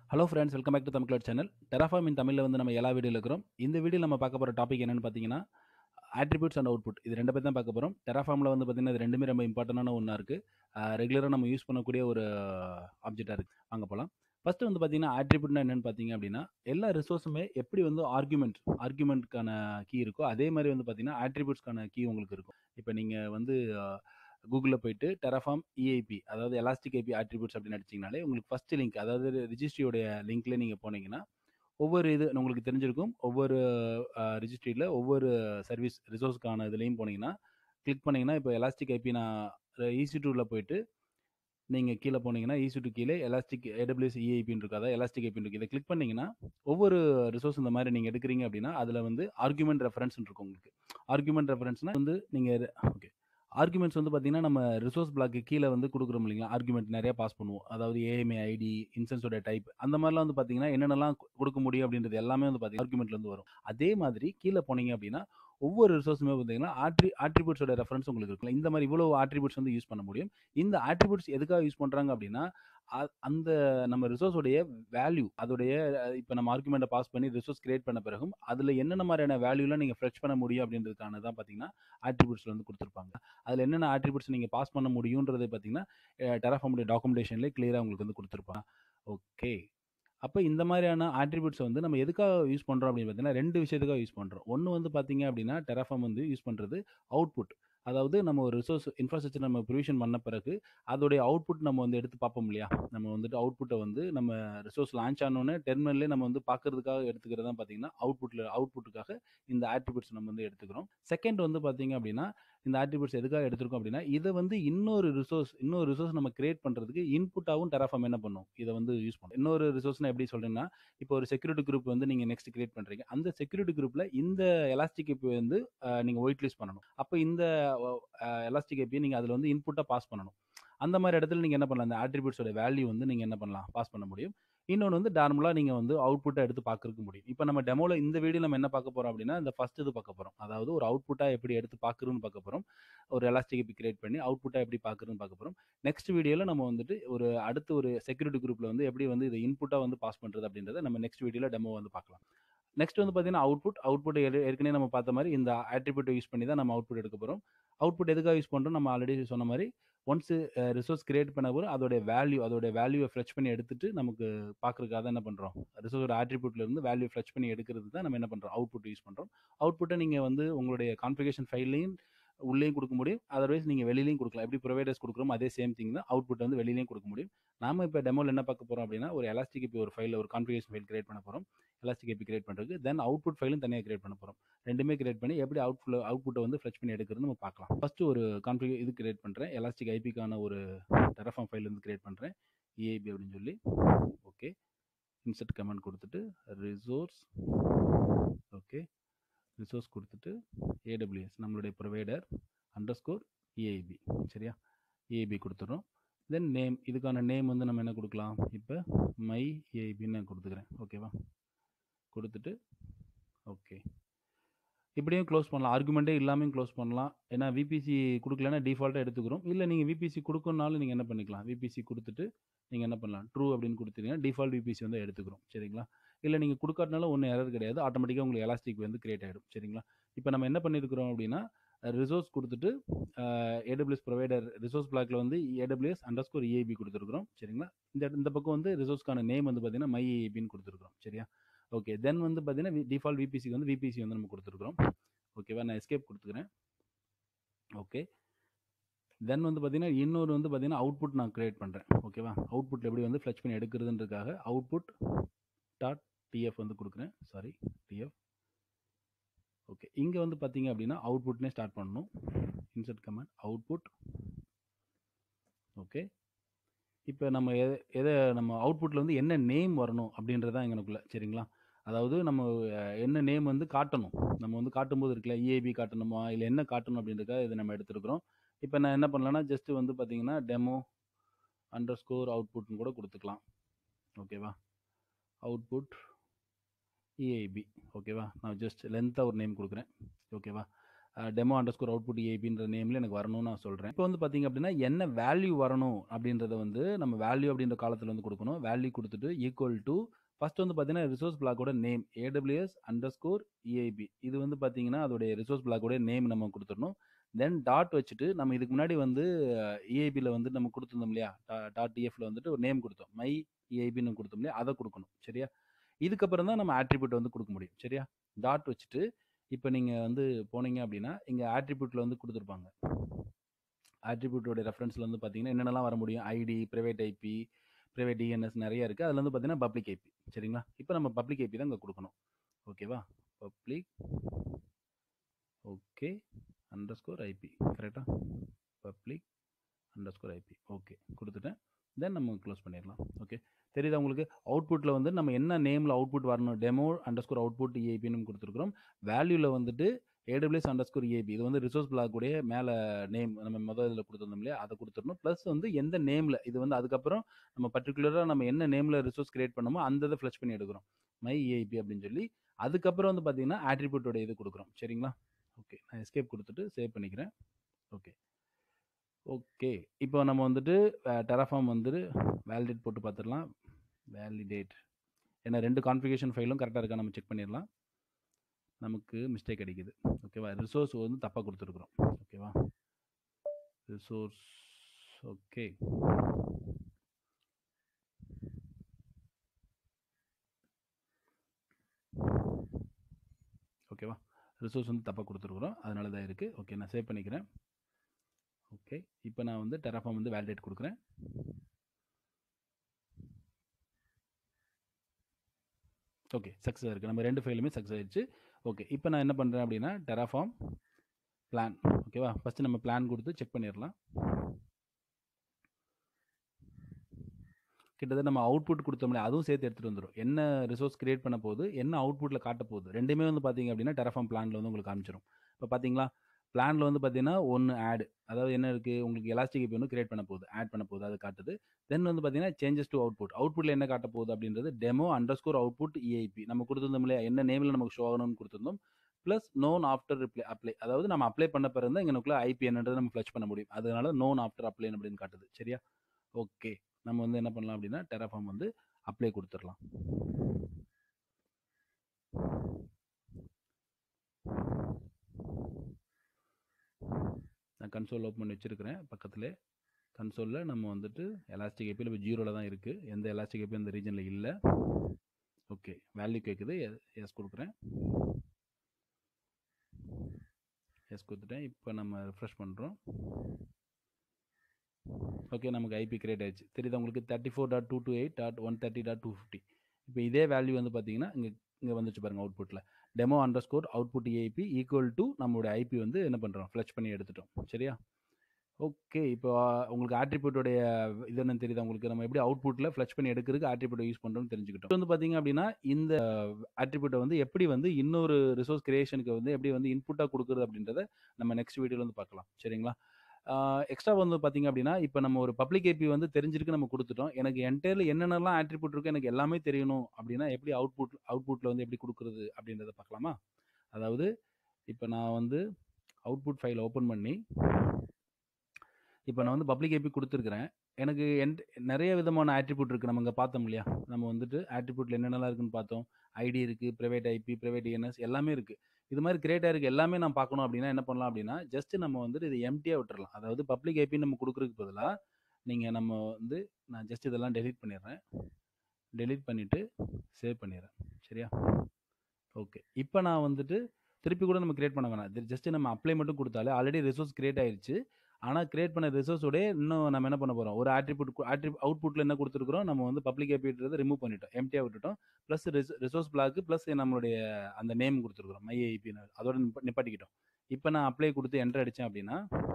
Hello friends welcome back to Tamil channel Terraform in தமிழில் வந்து நம்ம எல்லா வீடியோவில் இருக்கிறோம் இந்த வீடியோ நம்ம பார்க்க போகிற டாபிக் என்னென்னு பார்த்தீங்கன்னா ஆட்ரிபியூட்ஸ் அண்ட் அவுட்புட் இது ரெண்டு பேர் தான் பார்க்க போகிறோம் டெராஃபார்மில் வந்து பார்த்தீங்கன்னா இது ரெண்டுமே ரொம்ப இம்பார்ட்டண்டான ஒன்றா இருக்குது ரெகுலராக நம்ம யூஸ் பண்ணக்கூடிய ஒரு ஆப்ஜெக்டாக இருக்குது வாங்க போகலாம் ஃபஸ்ட்டு வந்து பார்த்தீங்கன்னா ஆட்ரிபியூட்னா என்னென்னு பார்த்தீங்க அப்படின்னா எல்லா ரிசோர்ஸுமே எப்படி வந்து ஆர்குமெண்ட் ஆர்குமெண்ட்க்கான கீ இருக்கோ அதே மாதிரி வந்து பார்த்தீங்கன்னா ஆட்ரிபியூட்ஸ்க்கான கீ உங்களுக்கு இருக்கும் இப்போ நீங்கள் வந்து கூகுளில் போயிட்டு டெராஃபார்ம் இஐபி அதாவது எலாஸ்டிக் ஐபி ஆட்ரிபியூட்ஸ் அப்படின்னு அடிச்சிங்கனாலே உங்களுக்கு ஃபஸ்ட் லிங்க் அதாவது ரிஜிஸ்ட்ரியோடைய லிங்க்ல நீங்கள் போனீங்கன்னா ஒவ்வொரு இது உங்களுக்கு தெரிஞ்சிருக்கும் ஒவ்வொரு ரிஜிஸ்ட்ரியில் ஒவ்வொரு சர்வீஸ் ரிசோர்ஸ்க்கான இதுலேயும் போனீங்கன்னா கிளிக் பண்ணிங்கன்னா இப்போ எலாஸ்டிக் ஐபி நான் ஈசி டூவில் போயிட்டு நீங்கள் கீழே போனீங்கன்னா ஈசி டூ கீழே எலாஸ்டிக் ஏடபிள்யூஎஸ் இஐபின்னு இருக்கும் அதாவது எலாஸ்டிக் ஐபின்னு இருக்குது இதை கிளிக் பண்ணிங்கன்னா ஒவ்வொரு ரிசோர்ஸ் இந்த மாதிரி நீங்கள் எடுக்கிறீங்க அப்படின்னா அதில் வந்து ஆர்குமெண்ட் ரெஃபரன்ஸ் இருக்கும் உங்களுக்கு ஆர்குமெண்ட் ரெஃபரன்ஸ்னால் வந்து நீங்கள் ஓகே ஆர்குமெண்ட்ஸ் வந்து பார்த்தீங்கன்னா நம்ம ரிசோர்ஸ் பிளாக்கு கீழே வந்து கொடுக்குறோம் இல்லைங்களா ஆர்குமெண்ட் நிறைய பாஸ் பண்ணுவோம் அதாவது ஏஎம்ஏ ஐடி இன்சென்ஸோட டைப் அந்த மாதிரிலாம் வந்து பார்த்தீங்கன்னா என்னென்னலாம் கொடுக்க முடியும் அப்படின்றது எல்லாமே வந்து பார்த்தீங்கன்னா ஆர்குமெண்ட்லேருந்து வரும் அதே மாதிரி கீழே போனீங்க அப்படின்னா ஒவ்வொரு ரிசோர்ஸுமே பார்த்தீங்கன்னா ஆட்ரி ஆட்ரிபியூட்ஸோட ரெஃபரன்ஸ் உங்களுக்கு இருக்குல்ல இந்த மாதிரி இவ்வளோ ஆட்ரிபியூட்ஸ் வந்து யூஸ் பண்ண முடியும் இந்த ஆட்ரிபியூட்ஸ் எதுக்காக யூஸ் பண்ணுறாங்க அப்படின்னா அந்த நம்ம ரிசோர்ஸோடைய வேல்யூ அதோடைய இப்போ நம்ம ஆர்குமெண்ட்டை பாஸ் பண்ணி ரிசோர்ஸ் கிரியேட் பண்ண பிறகும் அதில் என்னென்ன மாதிரியான வேல்யூலாம் நீங்கள் ஃப்ரெஷ் பண்ண முடியும் அப்படின்றதுக்கான தான் பார்த்தீங்கன்னா ஆட்ரிபியூட்ஸில் வந்து கொடுத்துருப்பாங்க அதில் என்னென்ன ஆட்ரிபியூட்ஸ் நீங்கள் பாஸ் பண்ண முடியுன்றது பார்த்தீங்கன்னா டெராஃபார்முடைய டாக்குமெண்டேஷன்லேயே கிளியராக உங்களுக்கு வந்து கொடுத்துருப்பாங்க ஓகே அப்போ இந்த மாதிரியான ஆட்ரிபியூட்ஸ் வந்து நம்ம எதுக்காக யூஸ் பண்ணுறோம் அப்படின்னு பார்த்தீங்கன்னா ரெண்டு விஷயத்துக்காக யூஸ் பண்ணுறோம் ஒன்று வந்து பார்த்தீங்க அப்படின்னா டெராஃபார்ம் வந்து யூஸ் பண்ணுறது அவுட்புட் அதாவது நம்ம ஒரு ரிசோர்ஸ் இன்ஃப்ராஸ்ட்ரக்சர் நம்ம ப்ரொவிஷன் பண்ண பிறகு அதோடைய அவுட்புட் நம்ம வந்து எடுத்து பார்ப்போம் இல்லையா நம்ம வந்துட்டு அவுட்புட்டை வந்து நம்ம ரிசோர்ஸ் லான்ச் ஆனோடனே டெர்மினல்லே நம்ம வந்து பார்க்கறதுக்காக எடுத்துக்கிறது தான் பார்த்தீங்கன்னா அவுட்புட்டில் அவுட்புட்டுக்காக இந்த ஆட்ரிபியூட்ஸ் நம்ம வந்து எடுத்துக்கிறோம் செகண்ட் வந்து பார்த்தீங்க அப்படின்னா இந்த ஆட்ரிபியூட்ஸ் எதுக்காக எடுத்திருக்கோம் அப்படின்னா இதை வந்து இன்னொரு ரிசோர்ஸ் இன்னொரு ரிசோர்ஸ் நம்ம கிரியேட் பண்ணுறதுக்கு இன்புட்டாகவும் டெராஃபார்ம் என்ன பண்ணும் இதை வந்து யூஸ் பண்ணும் இன்னொரு ரிசோர்ஸ்னா எப்படி சொல்கிறேன்னா இப்போ ஒரு செக்யூரிட்டி குரூப் வந்து நீங்கள் நெக்ஸ்ட் கிரியேட் பண்ணுறீங்க அந்த செக்யூரிட்டி குரூப்பில் இந்த எலாஸ்டிக் ஏபி வந்து நீங்கள் ஒயிட் லிஸ்ட் பண்ணணும் அப்போ இந்த எலாஸ்டிக் ஏபியை நீங்கள் அதில் வந்து இன்புட்டாக பாஸ் பண்ணணும் அந்த மாதிரி இடத்துல நீங்கள் என்ன பண்ணலாம் அந்த ஆட்ரிபியூட்ஸோட வேல்யூ வந்து நீங்கள் என்ன பண்ணலாம் பாஸ் பண்ண முடியும் இன்னொன்று வந்து நார்மலாக நீங்கள் வந்து அவுட்புட்டை எடுத்து பார்க்கறதுக்கு முடியும் இப்போ நம்ம டெமோவில் இந்த வீடியோ நம்ம என்ன பார்க்க போகிறோம் அப்படின்னா இந்த ஃபஸ்ட் இது பார்க்க போகிறோம் அதாவது ஒரு அவுட்புட்டாக எப்படி எடுத்து பார்க்குறதுன்னு பார்க்க போகிறோம் ஒரு எலாஸ்டிக் எப்படி கிரியேட் பண்ணி அவுட்புட்டாக எப்படி பார்க்குறதுன்னு பார்க்க போகிறோம் நெக்ஸ்ட் வீடியோவில் நம்ம வந்துட்டு ஒரு அடுத்து ஒரு செக்யூரிட்டி குரூப்பில் வந்து எப்படி வந்து இதை இன்புட்டாக வந்து பாஸ் பண்ணுறது அப்படின்றத நம்ம நெக்ஸ்ட் வீடியோவில் டெமோ வந்து பார்க்கலாம் நெக்ஸ்ட் வந்து பார்த்தீங்கன்னா அவுட்புட் அவுட்புட் ஏற்கனவே நம்ம பார்த்த மாதிரி இந்த ஆட்ரிபியூட்டை யூஸ் பண்ணி தான் நம்ம அவுட்புட் எடுக்க போகிறோம் அவுட்புட் எதுக்காக யூஸ் பண்ணுறோம் நம்ம ஆல்ரெடி சொன்ன மாதிரி ஒன்ஸ் ரிசோர்ஸ் கிரியேட் பண்ண போது அதோடைய வேல்யூ அதோடைய வேல்யூவை ஃப்ரெஷ் பண்ணி எடுத்துட்டு நமக்கு பார்க்குறதுக்காக தான் என்ன பண்ணுறோம் ரிசோர்ஸோட ஆட்ரிபியூட்ல இருந்து வேல்யூ ஃப்ரெஷ் பண்ணி எடுக்கிறது தான் நம்ம என்ன பண்ணுறோம் அவுட்புட் யூஸ் பண்ணுறோம் அவுட்புட்டை நீங்கள் வந்து உங்களுடைய கான்ஃபிகேஷன் ஃபைல்லையும் உள்ளேயும் கொடுக்க முடியும் அதர்வைஸ் நீங்கள் வெளியிலையும் கொடுக்கலாம் எப்படி ப்ரொவைடர்ஸ் கொடுக்குறோம் அதே சேம் திங் தான் அவுட்புட் வந்து வெளியிலையும் கொடுக்க முடியும் நாம இப்போ டெமோவில் என்ன பார்க்க போகிறோம் அப்படின்னா ஒரு எலாஸ்டிக் இப்போ ஒரு ஃபைல் ஒரு கான்ஃபிகேஷன் ஃபைல் கிரியேட் பண்ண போகிறோம் எலாஸ்டிக் ஏபி கிரியேட் பண்ணுறதுக்கு தென் அவுட்புட் ஃபைலும் தனியாக கிரியேட் பண்ண போகிறோம் ரெண்டுமே கிரியேட் பண்ணி எப்படி அவுட் அவுட்புட்டை வந்து ஃப்ரெஷ் பண்ணி எடுக்கிறது நம்ம பார்க்கலாம் ஃபஸ்ட்டு ஒரு கான்ஃபிக இது கிரியேட் பண்ணுறேன் எலாஸ்டிக் ஐபிக்கான ஒரு டெரஃபார்ம் ஃபைல் வந்து கிரியேட் பண்ணுறேன் இஐபி அப்படின்னு சொல்லி ஓகே இன்சர்ட் கமெண்ட் கொடுத்துட்டு ரிசோர்ஸ் ஓகே ரிசோர்ஸ் கொடுத்துட்டு ஏடபிள்யூஎஸ் நம்மளுடைய ப்ரொவைடர் அண்டர் ஸ்கோர் இஐபி சரியா இஐபி கொடுத்துட்றோம் தென் நேம் இதுக்கான நேம் வந்து நம்ம என்ன கொடுக்கலாம் இப்போ மை ஏஐபின்னு நான் கொடுத்துக்கிறேன் ஓகேவா கொடுத்துட்டு ஓகே இப்படியும் க்ளோஸ் பண்ணலாம் ஆர்குமெண்ட்டே இல்லாமல் க்ளோஸ் பண்ணலாம் ஏன்னா விபிசி கொடுக்கலன்னா டிஃபால்ட்டாக எடுத்துக்கிறோம் இல்லை நீங்கள் விபிசி கொடுக்கணுனாலும் நீங்கள் என்ன பண்ணிக்கலாம் விபிசி கொடுத்துட்டு நீங்கள் என்ன பண்ணலாம் ட்ரூ அப்படின்னு கொடுத்துட்டீங்கன்னா டிஃபால்ட் விபிசி வந்து எடுத்துக்கிறோம் சரிங்களா இல்லை நீங்கள் கொடுக்காட்டினாலும் ஒன்றும் எரர் கிடையாது ஆட்டோமேட்டிக்காக உங்களுக்கு எலாஸ்டிக் வந்து கிரியேட் ஆகிடும் சரிங்களா இப்போ நம்ம என்ன பண்ணியிருக்கிறோம் அப்படின்னா ரிசோர்ஸ் கொடுத்துட்டு ஏடபிள்யூஎஸ் ப்ரொவைடர் ரிசோர்ஸ் பிளாக்ல வந்து ஏடபிள்யூஎஸ் அண்டர் ஸ்கோர் இஏபி கொடுத்துருக்குறோம் சரிங்களா இந்த இந்த பக்கம் வந்து ரிசோர்ஸ்க்கான நேம் வந்து பார்த்தீங்கன்னா மை ஏபின்னு கொடுத்துருக்குறோம் சரியா ஓகே தென் வந்து பார்த்தீங்கன்னா டிஃபால்ட் விபிசிக்கு வந்து விபிசி வந்து நம்ம கொடுத்துருக்குறோம் ஓகேவா நான் எஸ்கேப் கொடுத்துக்கிறேன் ஓகே தென் வந்து பார்த்தீங்கன்னா இன்னொரு வந்து பார்த்தீங்கன்னா அவுட்புட் நான் கிரியேட் பண்ணுறேன் ஓகேவா அவுட்புட்டில் எப்படி வந்து ஃப்ளச் பண்ணி எடுக்கிறதுன்றதுக்காக அவுட்புட் டாட் டிஎஃப் வந்து கொடுக்குறேன் சாரி டிஎஃப் ஓகே இங்கே வந்து பார்த்தீங்க அப்படின்னா அவுட்புட்னே ஸ்டார்ட் பண்ணணும் இன்சர்ட் கமெண்ட் அவுட்புட் ஓகே இப்போ நம்ம எதை எதை நம்ம அவுட்புட்டில் வந்து என்ன நேம் வரணும் அப்படின்றதான் எங்களுக்குள்ள சரிங்களா அதாவது நம்ம என்ன நேம் வந்து காட்டணும் நம்ம வந்து காட்டும்போது இருக்குல்ல இஏபி காட்டணுமா இல்லை என்ன காட்டணும் அப்படின்றதுக்காக இதை நம்ம எடுத்துருக்குறோம் இப்போ நான் என்ன பண்ணலான்னா ஜஸ்ட் வந்து பார்த்தீங்கன்னா டெமோ அண்டர் ஸ்கோர் அவுட்புட்னு கூட கொடுத்துக்கலாம் ஓகேவா அவுட்புட் இஐபி ஓகேவா நான் ஜஸ்ட் லென்த்தாக ஒரு நேம் கொடுக்குறேன் ஓகேவா டெமோ அண்டர்ஸ்கோர் அவுட்புட் ஏபின்ற நேமில் எனக்கு வரணும்னு நான் சொல்கிறேன் இப்போ வந்து பார்த்தீங்க அப்படின்னா என்ன வேல்யூ வரணும் அப்படின்றத வந்து நம்ம வேல்யூ அப்படின்ற காலத்தில் வந்து கொடுக்கணும் வேல்யூ கொடுத்துட்டு ஈக்குவல் டு ஃபர்ஸ்ட் வந்து பார்த்தீங்கன்னா ரிசோர்ஸ் பிளாக்கோட name AWS underscore EIP இது வந்து பார்த்தீங்கன்னா அதோடைய ரிசோர்ஸ் பிளாக்கோட நேம் நம்ம கொடுத்துடணும் தென் டாட் வச்சுட்டு நம்ம இதுக்கு முன்னாடி வந்து இஐபியில் வந்து நம்ம கொடுத்துருந்தோம் இல்லையா டாட் டிஎஃப்ல வந்துட்டு ஒரு நேம் கொடுத்தோம் மை இஐபின்னு கொடுத்தோம் இல்லையா அதை கொடுக்கணும் சரியா இதுக்கப்புறம் தான் நம்ம ஆட்ரிபியூட் வந்து கொடுக்க முடியும் சரியா டாட் வச்சுட்டு இப்போ நீங்கள் வந்து போனீங்க அப்படின்னா இங்கே ஆட்ரிபியூட்டில் வந்து கொடுத்துருப்பாங்க ஆட்ரிபியூட்டோட ரெஃபரன்ஸில் வந்து பார்த்தீங்கன்னா என்னென்னலாம் வர முடியும் ID private IP private DNS நிறைய இருக்குது அதில் வந்து பார்த்தீங்கன்னா பப்ளிக் ஐபி சரிங்களா இப்போ நம்ம பப்ளிக் ஐபி தான் இங்கே கொடுக்கணும் ஓகேவா public okay underscore IP கரெக்டாக public underscore IP okay கொடுத்துட்டேன் தென் நம்ம க்ளோஸ் பண்ணிடலாம் ஓகே தெரியுதா உங்களுக்கு அவுட்புட்டில் வந்து நம்ம என்ன நேமில் அவுட்புட் வரணும் டெமோ அண்டர் ஸ்கோர் அவுட்புட் ஏபின்னு கொடுத்துருக்குறோம் வேல்யூவில் வந்துட்டு ஏடபிள்யூஎஸ் அண்டர் ஸ்கோர் ஏபி இது வந்து ரிசோர்ஸ் பிளாக்குடைய மேலே நேம் நம்ம முதல் இதில் கொடுத்துருந்தோம் இல்லையா அதை கொடுத்துடணும் ப்ளஸ் வந்து எந்த நேமில் இது வந்து அதுக்கப்புறம் நம்ம பர்டிகுலராக நம்ம என்ன நேமில் ரிசோர்ஸ் கிரியேட் பண்ணமோ அந்த இதை ஃப்ளஷ் பண்ணி எடுக்கிறோம் மை ஏபி அப்படின்னு சொல்லி அதுக்கப்புறம் வந்து பார்த்தீங்கன்னா ஆட்ரிபியூட்டோட இது கொடுக்குறோம் சரிங்களா ஓகே நான் எஸ்கேப் கொடுத்துட்டு சேவ் பண்ணிக்கிறேன் ஓகே ஓகே இப்போ நம்ம வந்துட்டு டெராஃபார்ம் வந்துட்டு வேலிடேட் போட்டு பார்த்துடலாம் வேலிடேட் ஏன்னா ரெண்டு கான்ஃபிகேஷன் ஃபைலும் கரெக்டாக இருக்கா நம்ம செக் பண்ணிடலாம் நமக்கு மிஸ்டேக் அடிக்குது ஓகேவா ரிசோர்ஸ் வந்து தப்பாக கொடுத்துருக்குறோம் ஓகேவா ரிசோர்ஸ் ஓகே ஓகேவா ரிசோர்ஸ் வந்து தப்பாக கொடுத்துருக்குறோம் அதனால தான் இருக்குது ஓகே நான் சேவ் பண்ணிக்கிறேன் ஓகே இப்போ நான் வந்து டெராஃபார்ம் வந்து வேலிடேட் கொடுக்குறேன் ஓகே சக்ஸஸ் இருக்குது நம்ம ரெண்டு ஃபைலுமே சக்ஸஸ் ஆயிடுச்சு ஓகே இப்போ நான் என்ன பண்ணுறேன் அப்படின்னா டெராஃபார்ம் பிளான் ஓகேவா ஃபஸ்ட்டு நம்ம பிளான் கொடுத்து செக் பண்ணிடலாம் கிட்டத்தட்ட நம்ம அவுட்புட் கொடுத்தோம்ல அதுவும் சேர்த்து எடுத்துகிட்டு வந்துடும் என்ன ரிசோர்ஸ் கிரியேட் பண்ண போகுது என்ன அவுட்புட்டில் காட்ட போகுது ரெண்டுமே வந்து பார்த்தீங்க அப்படின்னா டெராஃபார்ம் பிளானில் வந்து உங்களுக்கு காமிச்சிடும் இப்போ பார்த்தீங்களா பிளானில் வந்து பார்த்தீங்கன்னா ஒன்று ஆட் அதாவது என்ன இருக்குது உங்களுக்கு எலாஸ்டிக் இப்போ ஒன்று கிரியேட் பண்ண போகுது ஆட் பண்ண போகுது அது காட்டுது தென் வந்து பார்த்தீங்கன்னா சேஞ்சஸ் டு அவுட்புட் அவுட்புட்டில் என்ன காட்ட போகுது அப்படின்றது demo underscore output EIP நம்ம கொடுத்துருந்தோம் இல்லையா என்ன நேமில் நமக்கு ஷோ ஆகணும்னு கொடுத்துருந்தோம் plus known after reply apply அதாவது நம்ம அப்ளை பண்ண பிறகு தான் எங்களுக்குள்ள ஐபி என்னன்றது நம்ம ஃப்ளஷ் பண்ண முடியும் அதனால நோன் ஆஃப்டர் அப்ளை அப்படின்னு காட்டுது சரியா ஓகே நம்ம வந்து என்ன பண்ணலாம் அப்படின்னா டெராஃபார்ம் வந்து அப்ளை கொடுத்துடலாம் நான் கன்சோல் ஓப்பன் பண்ணி வச்சுருக்கிறேன் பக்கத்தில் கன்சோலில் நம்ம வந்துட்டு எலாஸ்டிக் ஏபியில் இப்போ ஜீரோவில் தான் இருக்குது எந்த எலாஸ்டிக் ஏபி அந்த ரீஜனில் இல்லை ஓகே வேல்யூ கேட்குது எஸ் கொடுக்குறேன் எஸ் கொடுத்துட்டேன் இப்போ நம்ம ரெஃப்ரெஷ் பண்ணுறோம் ஓகே நமக்கு ஐபி கிரியேட் ஆயிடுச்சு தெரியுது உங்களுக்கு thirty four dot two two eight dot one thirty dot two fifty இப்போ இதே வேல்யூ வந்து பார்த்தீங்கன்னா இங்கே இங்கே வந்துச்சு பாருங்கள் அவுட்புட்டில் demo underscore output EIP equal to நம்மளோட ஐபி வந்து என்ன பண்ணுறோம் ஃப்ளஷ் பண்ணி எடுத்துட்டோம் சரியா ஓகே இப்போ உங்களுக்கு ஆட்ரிபியூட்டோடைய இது என்ன தெரியுது உங்களுக்கு நம்ம எப்படி அவுட்புட்டில் ஃப்ளஷ் பண்ணி எடுக்கிறதுக்கு ஆட்ரிபியூட்டை யூஸ் பண்ணுறோம்னு தெரிஞ்சுக்கிட்டோம் வந்து பார்த்தீங்க அப்படின்னா இந்த ஆட்ரிபியூட்டை வந்து எப்படி வந்து இன்னொரு ரிசோர்ஸ் கிரியேஷனுக்கு வந்து எப்படி வந்து இன்புட்டாக கொடுக்குறது அப்படின்றத நம்ம நெக்ஸ்ட் வீடியோவில் வந்து பார்க்கலாம் சரிங்களா எக்ஸ்ட்ரா வந்து பார்த்தீங்க அப்படின்னா இப்போ நம்ம ஒரு பப்ளிக் ஏபி வந்து தெரிஞ்சிருக்கு நம்ம கொடுத்துட்டோம் எனக்கு என்டையர்ல என்னென்னலாம் ஆட்ரிபியூட் இருக்கு எனக்கு எல்லாமே தெரியணும் அப்படின்னா எப்படி அவுட்புட் அவுட்புட்டில் வந்து எப்படி கொடுக்குறது அப்படின்றத பார்க்கலாமா அதாவது இப்போ நான் வந்து அவுட்புட் ஃபைல் ஓப்பன் பண்ணி இப்போ நான் வந்து பப்ளிக் ஏபி கொடுத்துருக்குறேன் எனக்கு என் நிறைய விதமான ஆட்ரிபியூட் இருக்குது நம்ம இங்கே பார்த்தோம் இல்லையா நம்ம வந்துட்டு ஆட்ரிபியூட்டில் என்னென்னலாம் இருக்குன்னு பார்த்தோம் ஐடி இருக்குது ப்ரைவேட் ஐபி ப்ரைவேட் இஎன்எஸ் எல்லாமே இருக்குது இது மாதிரி கிரியேட் ஆயிருக்கு எல்லாமே நான் பார்க்கணும் அப்படின்னா என்ன பண்ணலாம் அப்படின்னா ஜஸ்ட் நம்ம வந்துட்டு இது எம்டியாக விட்டுறலாம் அதாவது பப்ளிக் ஐபி நம்ம கொடுக்குறதுக்கு பதிலாக நீங்கள் நம்ம வந்து நான் ஜஸ்ட் இதெல்லாம் டெலீட் பண்ணிடுறேன் டெலீட் பண்ணிவிட்டு சேவ் பண்ணிடுறேன் சரியா ஓகே இப்போ நான் வந்துட்டு திருப்பி கூட நம்ம கிரியேட் பண்ண வேணாம் ஜஸ்ட் நம்ம அப்ளை மட்டும் கொடுத்தாலே ஆல்ரெடி ரிசோர்ஸ் கிரியேட் ஆயிடுச்சு ஆனால் கிரியேட் பண்ண ரிசோர்ஸோட இன்னும் நம்ம என்ன பண்ண போகிறோம் ஒரு ஆட்ரிபியூட் ஆட்ரி அவுட்புட்டில் என்ன கொடுத்துருக்குறோம் நம்ம வந்து பப்ளிக் ஏபின்றதை ரிமூவ் பண்ணிட்டோம் எம்டியாக விட்டுட்டோம் ப்ளஸ் ரிசோர்ஸ் பிளாக் ப்ளஸ் நம்மளுடைய அந்த நேம் கொடுத்துருக்குறோம் மை ஐபி அதோட நிப்ப நிப்பாட்டிக்கிட்டோம் இப்போ நான் அப்ளை கொடுத்து என்ட்ரு அடித்தேன் அப்படின்னா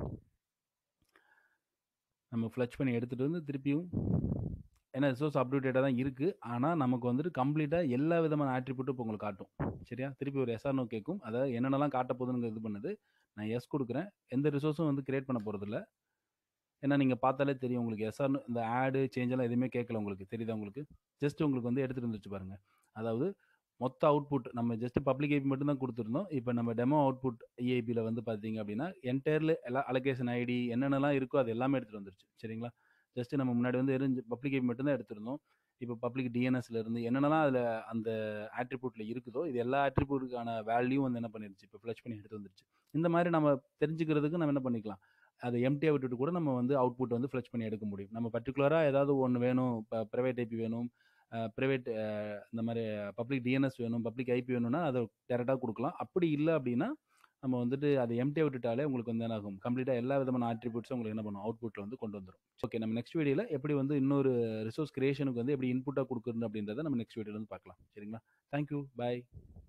நம்ம ஃப்ளச் பண்ணி எடுத்துகிட்டு வந்து திருப்பியும் ஏன்னா ரிசோர்ஸ் அப்டேட்டடாக தான் இருக்குது ஆனால் நமக்கு வந்துட்டு கம்ப்ளீட்டாக எல்லா விதமான ஆட்ரிபியூட்டும் இப்போ உங்களுக்கு காட்டும் சரியா திருப்பி ஒரு எஸ்ஆர்னோ கேட்கும் அதாவது என்னென்னலாம் காட்ட போகுதுன்னு இது பண்ணுது நான் எஸ் கொடுக்குறேன் எந்த ரிசோர்ஸும் வந்து கிரியேட் பண்ண போகிறதில்ல ஏன்னா நீங்கள் பார்த்தாலே தெரியும் உங்களுக்கு எஸ்ஆர்னு இந்த ஆடு சேஞ்ச் எல்லாம் எதுவுமே கேட்கல உங்களுக்கு தெரியுதா உங்களுக்கு ஜஸ்ட் உங்களுக்கு வந்து எடுத்துகிட்டு வந்துச்சு பாருங்கள் அதாவது மொத்த அவுட்புட் நம்ம ஜஸ்ட் பப்ளிக் ஐபி மட்டும் தான் குடுத்துருந்தோம். இப்ப நம்ம டெமோ அவுட்புட் இஐபில வந்து பார்த்தீங்க அப்படின்னா, என்டையர்லி எல்லா அலோகேஷன் ஐடி என்னென்னலாம் இருக்கோ அது எல்லாமே எடுத்துட்டு வந்துருச்சு. சரிங்களா? ஜஸ்ட் நம்ம முன்னாடி வந்து வெறும் பப்ளிக் ஐபி மட்டும் தான் எடுத்திருந்தோம். இப்ப பப்ளிக் டிஎன்எஸ்ல இருந்து என்னென்னலாம் அதுல அந்த ஆட்ரிபியூட்ல இருக்குதோ, இது எல்லா ஆட்ரிபியூட்க்கான வேல்யூ வந்து என்ன பண்ணிருச்சு, இப்ப ஃப்ளஷ் பண்ணி எடுத்து வந்துருச்சு. இந்த மாரி நம்ம தெரிஞ்சுக்கிறதுக்கு நம்ம என்ன பண்ணிக்கலாம், அத எம்ப்டியா விட்டுட்டு கூட நம்ம வந்து அவுட்புட் வந்து ஃப்ளஷ் பண்ணி எடுக்க முடியும். நம்ம பர்ட்டிகுலரா ஏதாவது ஒண்ணு வேணும், இப்ப பிரைவேட் ஐபி வேணும், அ பிரைவேட் அ இந்த மாரி பப்ளிக் டிஎன்எஸ் வேணும், பப்ளிக் ஐபி வேணும்னா அத டைரக்ட்டா குடுக்கலாம். அப்படி இல்ல அப்படின்னா, நம்ம வந்துட்டு அத எம்ப்டியா விட்டுட்டாலே உங்களுக்கு வந்து என்ன ஆகும், கம்ப்ளீட்டா எல்லா விதமான ஆட்ரிபியூட்ஸும் உங்களுக்கு என்ன பண்ணும், அவுட்புட்ல வந்து கொண்டு வந்துரும். ஓகே நம்ம நெக்ஸ்ட் வீடியோல எப்படி வந்து இன்னொரு ரிசோர்ஸ் கிரியேஷனுக்கு வந்து எப்படி இன்புட்டா குடுக்குறது அப்படின்றத நம்ம நெக்ஸ்ட் வீடியோல வந்து பார்க்கலாம். சரிங்களா? Thank you. பாய்.